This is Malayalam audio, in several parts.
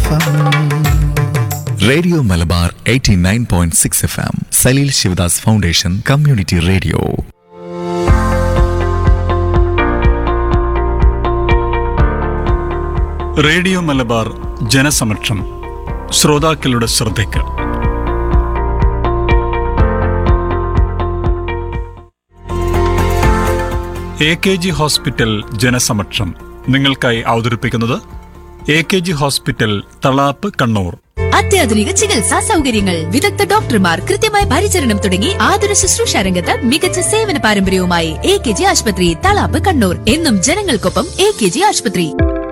M radio Malabar 89.6 F M Saleel Shivadas foundation community radio radio Malabar ജനസമക്ഷം ശ്രോതാക്കളുടെ ശ്രദ്ധയ്ക്ക് എ കെ ജി ഹോസ്പിറ്റൽ ജനസമക്ഷം നിങ്ങൾക്കായി അവതരിപ്പിക്കുന്നത് A K G hospital Thalap Kannur അത്യാധുനിക ചികിത്സാ സൗകര്യങ്ങൾ വിദഗ്ധ ഡോക്ടർമാർ കൃത്യമായ പരിചരണം തുടങ്ങി ആതുര ശുശ്രൂഷ രംഗത്ത് മികച്ച സേവന പാരമ്പര്യവുമായി എ കെ ജി ആശുപത്രി തളാപ്പ് കണ്ണൂർ എന്നും ജനങ്ങൾക്കൊപ്പം എ കെ ജി ആശുപത്രി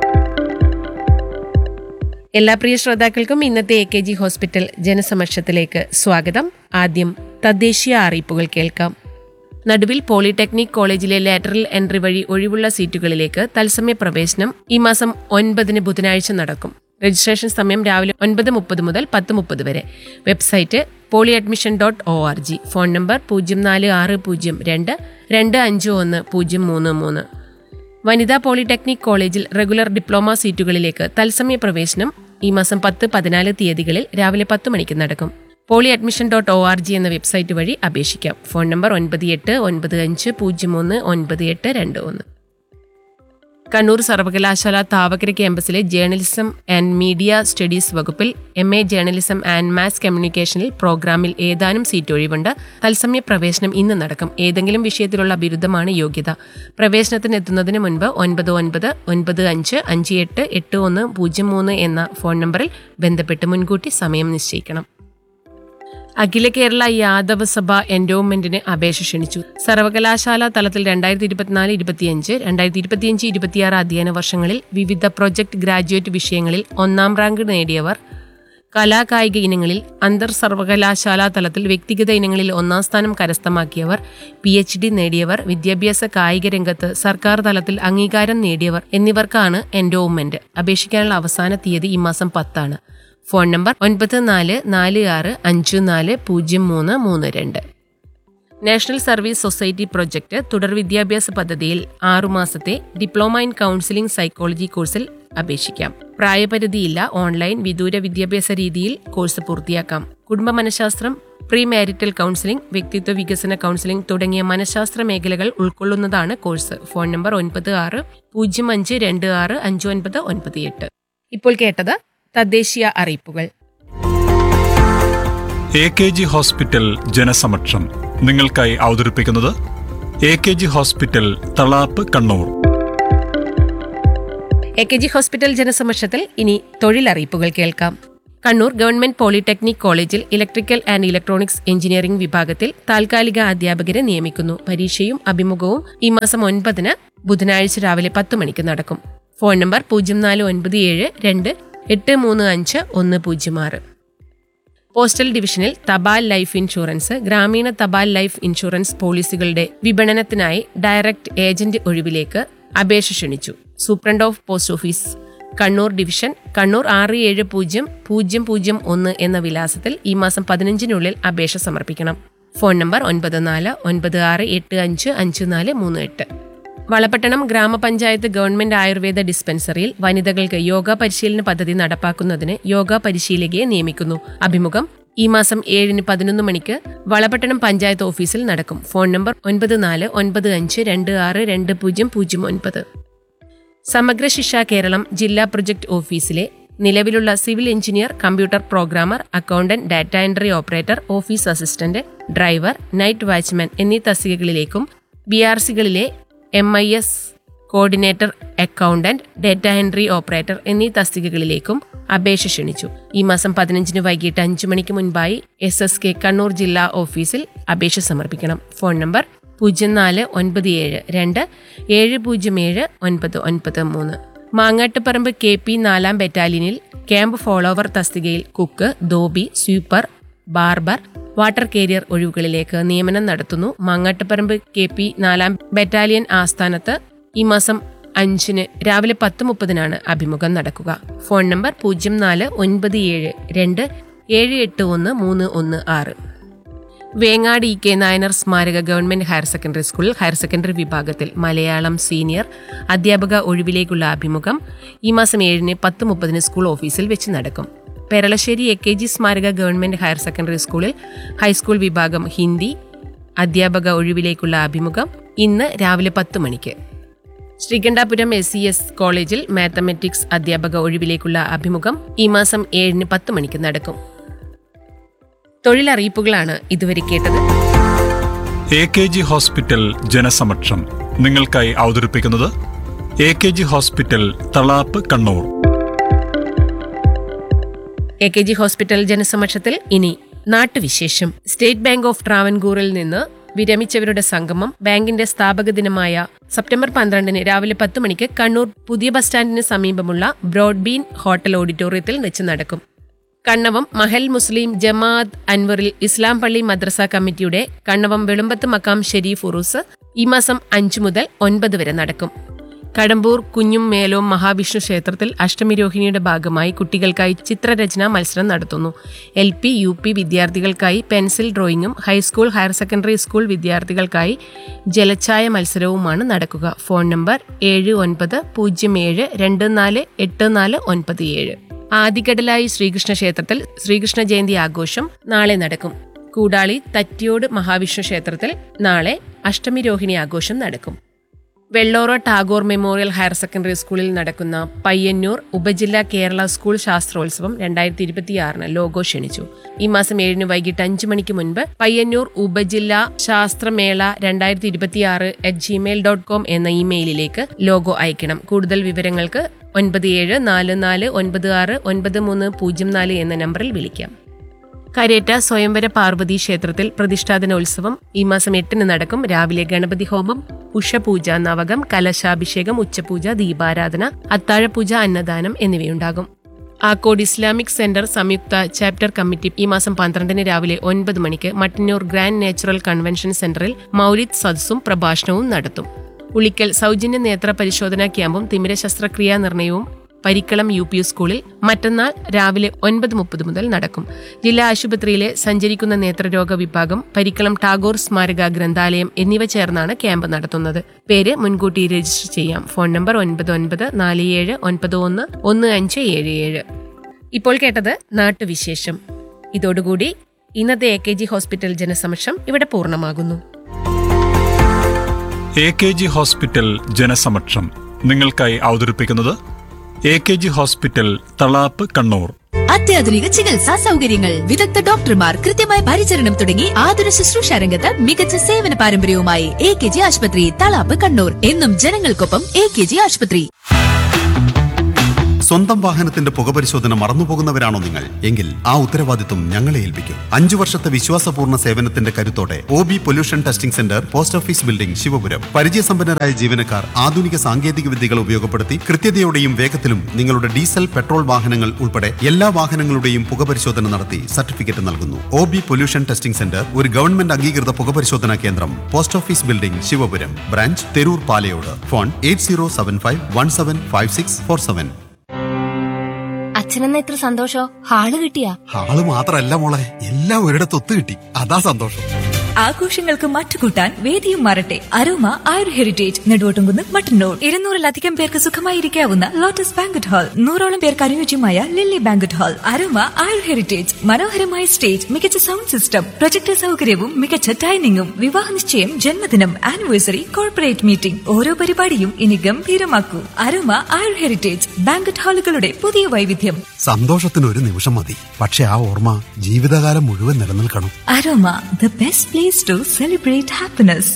എല്ലാ പ്രിയ ശ്രോതാക്കൾക്കും ഇന്നത്തെ എ കെ ജി ഹോസ്പിറ്റൽ ജനസമക്ഷത്തിലേക്ക് സ്വാഗതം ആദ്യം തദ്ദേശീയ അറിയിപ്പുകൾ കേൾക്കാം നടുവിൽ പോളിടെക്നിക് കോളേജിലെ ലാറ്ററൽ എൻട്രി വഴി ഒഴിവുള്ള സീറ്റുകളിലേക്ക് തത്സമയ പ്രവേശനം ഈ മാസം ഒൻപതിന് ബുധനാഴ്ച നടക്കും രജിസ്ട്രേഷൻ സമയം രാവിലെ ഒൻപത് മുപ്പത് മുതൽ പത്ത് മുപ്പത് വരെ website poly admission dot O R G phone number പൂജ്യം നാല് ആറ് പൂജ്യം രണ്ട് രണ്ട് അഞ്ച് ഒന്ന് പൂജ്യം മൂന്ന് മൂന്ന് വനിതാ പോളിടെക്നിക് കോളേജിൽ റെഗുലർ ഡിപ്ലോമ സീറ്റുകളിലേക്ക് തത്സമയ പ്രവേശനം ഈ മാസം പത്ത് പതിനാല് തീയതികളിൽ രാവിലെ പത്ത് മണിക്ക് നടക്കും poly admission dot O R G എന്ന വെബ്സൈറ്റ് വഴി അപേക്ഷിക്കാം ഫോൺ നമ്പർ ഒൻപത് എട്ട് ഒൻപത് അഞ്ച് പൂജ്യം ഒന്ന് ഒൻപത് എട്ട് രണ്ട് ഒന്ന് കണ്ണൂർ സർവകലാശാല താവക്കര ക്യാമ്പസിലെ ജേർണലിസം ആൻഡ് മീഡിയ സ്റ്റഡീസ് വകുപ്പിൽ M A journalism and mass കമ്മ്യൂണിക്കേഷനിൽ പ്രോഗ്രാമിൽ ഏതാനും സീറ്റ് ഒഴിവുണ്ട് തത്സമയ പ്രവേശനം ഇന്ന് നടക്കും ഏതെങ്കിലും വിഷയത്തിലുള്ള ബിരുദമാണ് യോഗ്യത പ്രവേശനത്തിന് എത്തുന്നതിന് മുൻപ് ഒൻപത് ഒൻപത് ഒൻപത് അഞ്ച് അഞ്ച് എട്ട് എട്ട് ഒന്ന് പൂജ്യം മൂന്ന് എന്ന ഫോൺ നമ്പറിൽ ബന്ധപ്പെട്ട് മുൻകൂട്ടി സമയം നിശ്ചയിക്കണം അഖില കേരള യാദവ സഭ എൻഡോമെന്റിന് അപേക്ഷ ക്ഷണിച്ചു സർവകലാശാല തലത്തിൽ രണ്ടായിരത്തി ഇരുപത്തിനാല് ഇരുപത്തിയഞ്ച് രണ്ടായിരത്തി ഇരുപത്തിയഞ്ച് ഇരുപത്തിയാറ് അധ്യയന വർഷങ്ങളിൽ വിവിധ പ്രൊജക്ട് ഗ്രാജുവേറ്റ് വിഷയങ്ങളിൽ ഒന്നാം റാങ്ക് നേടിയവർ കലാകായിക ഇനങ്ങളിൽ അന്തർ സർവകലാശാല തലത്തിൽ വ്യക്തിഗത ഇനങ്ങളിൽ ഒന്നാം സ്ഥാനം കരസ്ഥമാക്കിയവർ പി എച്ച് ഡി നേടിയവർ വിദ്യാഭ്യാസ കായിക രംഗത്ത് സർക്കാർ തലത്തിൽ അംഗീകാരം നേടിയവർ എന്നിവർക്കാണ് എൻഡോവ്മെന്റ് അപേക്ഷിക്കാനുള്ള അവസാന തീയതി ഈ മാസം പത്താണ് ഫോൺ നമ്പർ ഒൻപത് നാല് നാല് ആറ് അഞ്ച് നാല് പൂജ്യം മൂന്ന് മൂന്ന് രണ്ട് നാഷണൽ സർവീസ് സൊസൈറ്റി പ്രൊജക്ട് തുടർ വിദ്യാഭ്യാസ പദ്ധതിയിൽ ആറുമാസത്തെ ഡിപ്ലോമ ഇൻ കൗൺസിലിംഗ് സൈക്കോളജി കോഴ്സിൽ അപേക്ഷിക്കാം പ്രായപരിധിയില്ല ഓൺലൈൻ വിദൂര വിദ്യാഭ്യാസ രീതിയിൽ കോഴ്സ് പൂർത്തിയാക്കാം കുടുംബ മനഃശാസ്ത്രം പ്രീ മാരിറ്റൽ കൗൺസിലിംഗ് വ്യക്തിത്വ വികസന കൗൺസിലിംഗ് തുടങ്ങിയ മനഃശാസ്ത്ര മേഖലകൾ ഉൾക്കൊള്ളുന്നതാണ് കോഴ്സ് ഫോൺ നമ്പർ ഒൻപത് ആറ് പൂജ്യം അഞ്ച് രണ്ട് ആറ് അഞ്ച് ഒൻപത് ഒൻപത് എട്ട് ഇപ്പോൾ കേട്ടത് തദ്ദേശീയ അറിയിപ്പുകൾ എ കെ ജി ഹോസ്പിറ്റൽ ജനസമക്ഷം നിങ്ങൾക്കായി അവതരിപ്പിക്കുന്നത് A K G hospital Thalap Kannur A K G hospital ജനസമക്ഷത്തിൽ ഇനി തൊഴിലറിയിപ്പുകൾ കേൾക്കാം കണ്ണൂർ ഗവൺമെന്റ് പോളിടെക്നിക് കോളേജിൽ ഇലക്ട്രിക്കൽ ആൻഡ് ഇലക്ട്രോണിക്സ് എഞ്ചിനീയറിംഗ് വിഭാഗത്തിൽ താൽക്കാലിക അധ്യാപകരെ നിയമിക്കുന്നു പരീക്ഷയും അഭിമുഖവും ഈ മാസം ഒൻപതിന് ബുധനാഴ്ച രാവിലെ പത്ത് മണിക്ക് നടക്കും ഫോൺ നമ്പർ പൂജ്യം നാല് ഒൻപത് ഏഴ് രണ്ട് എട്ട് മൂന്ന് അഞ്ച് ഒന്ന് പൂജ്യം ആറ് പോസ്റ്റൽ ഡിവിഷനിൽ തപാൽ ലൈഫ് ഇൻഷുറൻസ് ഗ്രാമീണ തപാൽ ലൈഫ് ഇൻഷുറൻസ് പോളിസികളുടെ വിപണനത്തിനായി ഡയറക്ട് ഏജന്റ് ഒഴിവിലേക്ക് അപേക്ഷ ക്ഷണിച്ചു superintendent of post office Kannur division Kannur ആറ് ഏഴ് പൂജ്യം പൂജ്യം പൂജ്യം ഒന്ന് എന്ന വിലാസത്തിൽ ഈ മാസം പതിനഞ്ചിനുള്ളിൽ അപേക്ഷ സമർപ്പിക്കണം ഫോൺ നമ്പർ ഒൻപത് നാല് ഒൻപത് ആറ് എട്ട് അഞ്ച് അഞ്ച് നാല് മൂന്ന് എട്ട് വളപട്ടണം ഗ്രാമപഞ്ചായത്ത് ഗവൺമെന്റ് ആയുർവേദ ഡിസ്പെൻസറിയിൽ വനിതകൾക്ക് യോഗ പരിശീലന പദ്ധതി നടപ്പാക്കുന്നതിന് യോഗ പരിശീലകയെ നിയമിക്കുന്നു അഭിമുഖം ഈ മാസം ഏഴിന് പതിനൊന്ന് മണിക്ക് വളപട്ടണം പഞ്ചായത്ത് ഓഫീസിൽ നടക്കും ഫോൺ നമ്പർ ഒൻപത് നാല് ഒൻപത് അഞ്ച് രണ്ട് ആറ് രണ്ട് പൂജ്യം പൂജ്യം ഒൻപത് സമഗ്ര ശിക്ഷ കേരളം ജില്ലാ പ്രൊജക്ട് ഓഫീസിലെ നിലവിലുള്ള civil engineer computer programmer accountant data entry operator office assistant driver night watchman എന്നീ തസ്തികകളിലേക്കും ബി ആർ സികളിലെ M I S coordinator accountant data entry operator എന്നീ തസ്തികകളിലേക്കും അപേക്ഷ ക്ഷണിച്ചു ഈ മാസം പതിനഞ്ചിന് വൈകിട്ട് അഞ്ചു മണിക്ക് മുൻപായി എസ് എസ് കെ കണ്ണൂർ ജില്ലാ ഓഫീസിൽ അപേക്ഷ സമർപ്പിക്കണം ഫോൺ നമ്പർ പൂജ്യം നാല് ഒൻപത് ഏഴ് രണ്ട് ഏഴ് പൂജ്യം ഏഴ് ഒൻപത് ഒൻപത് മൂന്ന് മാങ്ങാട്ടുപറമ്പ് കെ പി നാലാം ബറ്റാലിയനിൽ ക്യാമ്പ് ഫോളോവർ തസ്തികയിൽ cook dhobi sweeper barber water carrier ഒഴിവുകളിലേക്ക് നിയമനം നടത്തുന്നു മാങ്ങാട്ടുപറമ്പ് കെ പി നാലാം ബറ്റാലിയൻ ആസ്ഥാനത്ത് ഈ മാസം അഞ്ചിന് രാവിലെ പത്ത് മുപ്പതിനാണ് അഭിമുഖം നടക്കുക ഫോൺ നമ്പർ പൂജ്യം നാല് ഒൻപത് ഏഴ് രണ്ട് ഏഴ് എട്ട് ഒന്ന് മൂന്ന് ഒന്ന് ആറ് വേങ്ങാട് ഇ കെ നായനർ സ്മാരക ഗവൺമെന്റ് ഹയർ സെക്കൻഡറി സ്കൂളിൽ ഹയർ സെക്കൻഡറി വിഭാഗത്തിൽ മലയാളം സീനിയർ അധ്യാപക ഒഴിവിലേക്കുള്ള അഭിമുഖം ഈ മാസം ഏഴിന് പത്ത് മുപ്പതിന് സ്കൂൾ ഓഫീസിൽ വെച്ച് നടക്കും പെരളശ്ശേരി എ കെ ജി സ്മാരക ഗവൺമെന്റ് ഹയർ സെക്കൻഡറി സ്കൂളിൽ ഹൈസ്കൂൾ വിഭാഗം ഹിന്ദി അധ്യാപക ഒഴിവിലേക്കുള്ള അഭിമുഖം ഇന്ന് രാവിലെ പത്ത് മണിക്ക് ശ്രീകണ്ഠാപുരം എസ് സി എസ് കോളേജിൽ മാത്തമെറ്റിക്സ് അധ്യാപക ഒഴിവിലേക്കുള്ള അഭിമുഖം ഈ മാസം ഏഴിന് പത്ത് മണിക്ക് നടക്കും തൊഴിലറിയിപ്പുകളാണ് ഇതുവരെ കേട്ടത് എ കെ ജി ഹോസ്പിറ്റൽ ജനസമക്ഷം നിങ്ങൾക്കായി അവതരിപ്പിക്കുന്നത് A K G hospital Thalap Kannur A K G hospital ജനസമക്ഷത്തിൽ ഇനി നാട്ടുവിശേഷം സ്റ്റേറ്റ് ബാങ്ക് ഓഫ് ട്രാവൻകൂറിൽ നിന്ന് വിരമിച്ചവരുടെ സംഗമം ബാങ്കിന്റെ സ്ഥാപക ദിനമായ സെപ്റ്റംബർ പന്ത്രണ്ടിന് രാവിലെ പത്ത് മണിക്ക് കണ്ണൂർ പുതിയ ബസ് സ്റ്റാൻഡിന് സമീപമുള്ള ബ്രോഡ്ബീൻ ഹോട്ടൽ ഓഡിറ്റോറിയത്തിൽ വെച്ച് നടക്കും കണ്ണവം മഹൽ മുസ്ലിം ജമാഅത്ത് അൻവറിൽ ഇസ്ലാം പള്ളി മദ്രസ കമ്മിറ്റിയുടെ കണ്ണവം വെളുമ്പത്ത് മക്കാം ഷെരീഫ് ഉറൂസ് ഈ മാസം അഞ്ചു മുതൽ ഒൻപത് വരെ നടക്കും കടമ്പൂർ കുഞ്ഞും മേലോം മഹാവിഷ്ണു ക്ഷേത്രത്തിൽ അഷ്ടമിരോഹിണിയുടെ ഭാഗമായി കുട്ടികൾക്കായി ചിത്രരചനാ മത്സരം നടത്തുന്നു എൽ പി യു പി വിദ്യാർത്ഥികൾക്കായി പെൻസിൽ ഡ്രോയിങ്ങും ഹൈസ്കൂൾ ഹയർ സെക്കൻഡറി സ്കൂൾ വിദ്യാർത്ഥികൾക്കായി ജലച്ഛായ മത്സരവുമാണ് നടക്കുക ഫോൺ നമ്പർ ഏഴ് ഒൻപത് പൂജ്യം ഏഴ് രണ്ട് നാല് എട്ട് നാല് ഒൻപത് ഏഴ് ആദികടലായി ശ്രീകൃഷ്ണ ക്ഷേത്രത്തിൽ ശ്രീകൃഷ്ണ ജയന്തി ആഘോഷം നാളെ നടക്കും കൂടാളി തറ്റിയോട് മഹാവിഷ്ണു ക്ഷേത്രത്തിൽ നാളെ അഷ്ടമി രോഹിണി ആഘോഷം നടക്കും Vellora Tagore memorial higher secondary സ്കൂളിൽ നടക്കുന്ന പയ്യന്നൂർ ഉപജില്ലാ കേരള സ്കൂൾ ശാസ്ത്രോത്സവം രണ്ടായിരത്തി ഇരുപത്തിയാറിന് ലോഗോ ക്ഷണിച്ചു ഈ മാസം ഏഴിന് വൈകിട്ട് അഞ്ചു മണിക്ക് മുൻപ് പയ്യന്നൂർ ഉപജില്ലാ ശാസ്ത്രമേള രണ്ടായിരത്തി ഇരുപത്തിയാറ് അറ്റ് ജിമെയിൽ ഡോട്ട് കോം എന്ന ഇമെയിലിലേക്ക് ലോഗോ അയക്കണം കൂടുതൽ വിവരങ്ങൾക്ക് ഒൻപത് ഏഴ് നാല് നാല് ഒൻപത് ആറ് ഒൻപത് മൂന്ന് പൂജ്യം നാല് എന്ന നമ്പറിൽ വിളിക്കാം കരേറ്റ സ്വയംവര പാർവതി ക്ഷേത്രത്തിൽ പ്രതിഷ്ഠാദനോത്സവം ഈ മാസം എട്ടിന് നടക്കും രാവിലെ ഗണപതി ഹോമം ഉഷപൂജ നവകം കലശാഭിഷേകം ഉച്ചപൂജ ദീപാരാധന അത്താഴപൂജ അന്നദാനം എന്നിവയുണ്ടാകും ആക്കോട് ഇസ്ലാമിക് സെന്റർ സംയുക്ത ചാപ്റ്റർ കമ്മിറ്റി ഈ മാസം പന്ത്രണ്ടിന് രാവിലെ ഒൻപത് മണിക്ക് മട്ടന്നൂർ ഗ്രാൻഡ് നാച്ചുറൽ കൺവെൻഷൻ സെന്ററിൽ മൗലിദ് സദസ്സും പ്രഭാഷണവും നടത്തും ഉളിക്കൽ സൗജന്യ നേത്ര പരിശോധനാ ക്യാമ്പും തിമിര ശസ്ത്രക്രിയാ നിർണയവും പരിക്കളം യു പി സ്കൂളിൽ മറ്റന്നാൾ രാവിലെ ഒൻപത് മുപ്പത് മുതൽ നടക്കും ജില്ലാ ആശുപത്രിയിലെ സഞ്ചരിക്കുന്ന നേത്രരോഗ വിഭാഗം പരിക്കളം ടാഗോർ സ്മാരക ഗ്രന്ഥാലയം എന്നിവ ചേർന്നാണ് ക്യാമ്പ് നടത്തുന്നത് പേര് മുൻകൂട്ടി രജിസ്റ്റർ ചെയ്യാം ഫോൺ നമ്പർ ഒൻപത് ഒൻപത് നാല് ഏഴ് ഒൻപത് ഒന്ന് ഒന്ന് അഞ്ച് ഏഴ് ഏഴ് ഇപ്പോൾ കേട്ടത് നാട്ടുവിശേഷം ഇതോടുകൂടി ഇന്നത്തെ എ കെ ജി ഹോസ്പിറ്റൽ ജനസമക്ഷം ഇവിടെ പൂർണ്ണമാകുന്നു എ കെ ജി ഹോസ്പിറ്റൽ ജനസമക്ഷം നിങ്ങൾക്കായി അവതരിപ്പിക്കുന്നത് A K G hospital Thalap Kannur അത്യാധുനിക ചികിത്സാ സൗകര്യങ്ങൾ വിദഗ്ധ ഡോക്ടർമാർ കൃത്യമായ പരിചരണം തുടങ്ങി ആതുര ശുശ്രൂഷ രംഗത്ത് മികച്ച സേവന പാരമ്പര്യവുമായി എ കെ ജി ആശുപത്രി തളാപ്പ് കണ്ണൂർ എന്നും ജനങ്ങൾക്കൊപ്പം എ കെ ജി ആശുപത്രി സ്വന്തം വാഹനത്തിന്റെ പുകപരിശോധന മറന്നുപോകുന്നവരാണോ നിങ്ങൾ എങ്കിൽ ആ ഉത്തരവാദിത്വം ഞങ്ങളെ ഏൽപ്പിക്കും അഞ്ചു വർഷത്തെ വിശ്വാസപൂർണ്ണ സേവനത്തിന്റെ കരുത്തോടെ O B pollution testing centre post office building Shivapuram പരിചയസമ്പന്നരായ ജീവനക്കാർ ആധുനിക സാങ്കേതിക വിദ്യകൾ ഉപയോഗപ്പെടുത്തി കൃത്യതയോടെയും വേഗത്തിലും നിങ്ങളുടെ ഡീസൽ പെട്രോൾ വാഹനങ്ങൾ ഉൾപ്പെടെ എല്ലാ വാഹനങ്ങളുടെയും പുകപരിശോധന നടത്തി സർട്ടിഫിക്കറ്റ് നൽകുന്നു O B pollution testing centre ഒരു ഗവൺമെന്റ് അംഗീകൃത പുകപരിശോധനാ കേന്ദ്രം post office building Shivapuram branch Theroor Palayode phone eight zero seven five one seven five six four seven അച്ഛനെന്ന ഇത്ര സന്തോഷോ ഹാള് കിട്ടിയാ ആള് മാത്രല്ല മോളെ എല്ലാം ഒരിടത്ത് ഒത്തു കിട്ടി അതാ സന്തോഷം ആഘോഷങ്ങൾക്ക് മറ്റുകൂട്ടാൻ വേദിയും മാറട്ടെ അരോമ ആയുർ ഹെറിറ്റേജ് നെടുവോട്ടുംകുന്ന് മട്ടന്നൂർ ഇരുന്നൂറിലധികം പേർക്ക് സുഖമായിരിക്കാവുന്ന ലോട്ടസ് ബാങ്കറ്റ് ഹാൾ നൂറോളം പേർക്ക് അനുയോജ്യമായ Lily banquet hall Aroma Ayur heritage മനോഹരമായ സ്റ്റേജ് മികച്ച സൗണ്ട് സിസ്റ്റം പ്രൊജക്ടർ സൗകര്യവും മികച്ച ഡൈനിങ്ങും വിവാഹ നിശ്ചയം ജന്മദിനം ആനിവേഴ്സറി കോർപ്പറേറ്റ് മീറ്റിംഗ് ഓരോ പരിപാടിയും ഇനി ഗംഭീരമാക്കൂ അരോമ ആയുർ ഹെറിറ്റേജ് ബാങ്കറ്റ് ഹാളുകളുടെ പുതിയ വൈവിധ്യം സന്തോഷത്തിന് ഒരു നിമിഷം മതി പക്ഷെ ആ ഓർമ്മ ജീവിതകാലം മുഴുവൻ നിലനിൽക്കണം Aroma the best place to celebrate happiness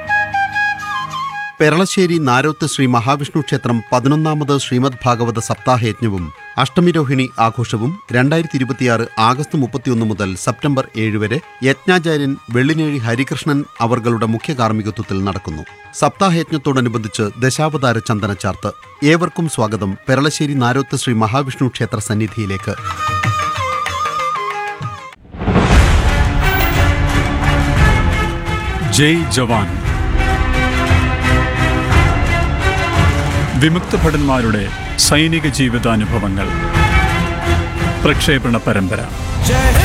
Peralassery Naroth Shri Mahavishnu ക്ഷേത്രം പതിനൊന്നാമത് ശ്രീമദ് ഭാഗവത സപ്താഹയജ്ഞവും അഷ്ടമിരോഹിണി ആഘോഷവും രണ്ടായിരത്തി ഇരുപത്തിയാറ് ആഗസ്റ്റ് മുപ്പത്തിയൊന്ന് മുതൽ സെപ്റ്റംബർ ഏഴ് വരെ യജ്ഞാചാര്യൻ വെള്ളിനേഴി ഹരികൃഷ്ണൻ അവർകളുടെ മുഖ്യ കാർമ്മികത്വത്തിൽ നടക്കുന്നു സപ്താഹയജ്ഞത്തോടനുബന്ധിച്ച് ദശാവതാര ചന്ദനച്ചാർത്ത് ഏവർക്കും സ്വാഗതം പെരളശ്ശേരി നാരോത്ത് ശ്രീ മഹാവിഷ്ണു ക്ഷേത്ര സന്നിധിയിലേക്ക് ജയ് ജവാൻ വിമുക്ത ഭടന്മാരുടെ സൈനിക ജീവിതാനുഭവങ്ങൾ പ്രക്ഷേപണ പരമ്പര जय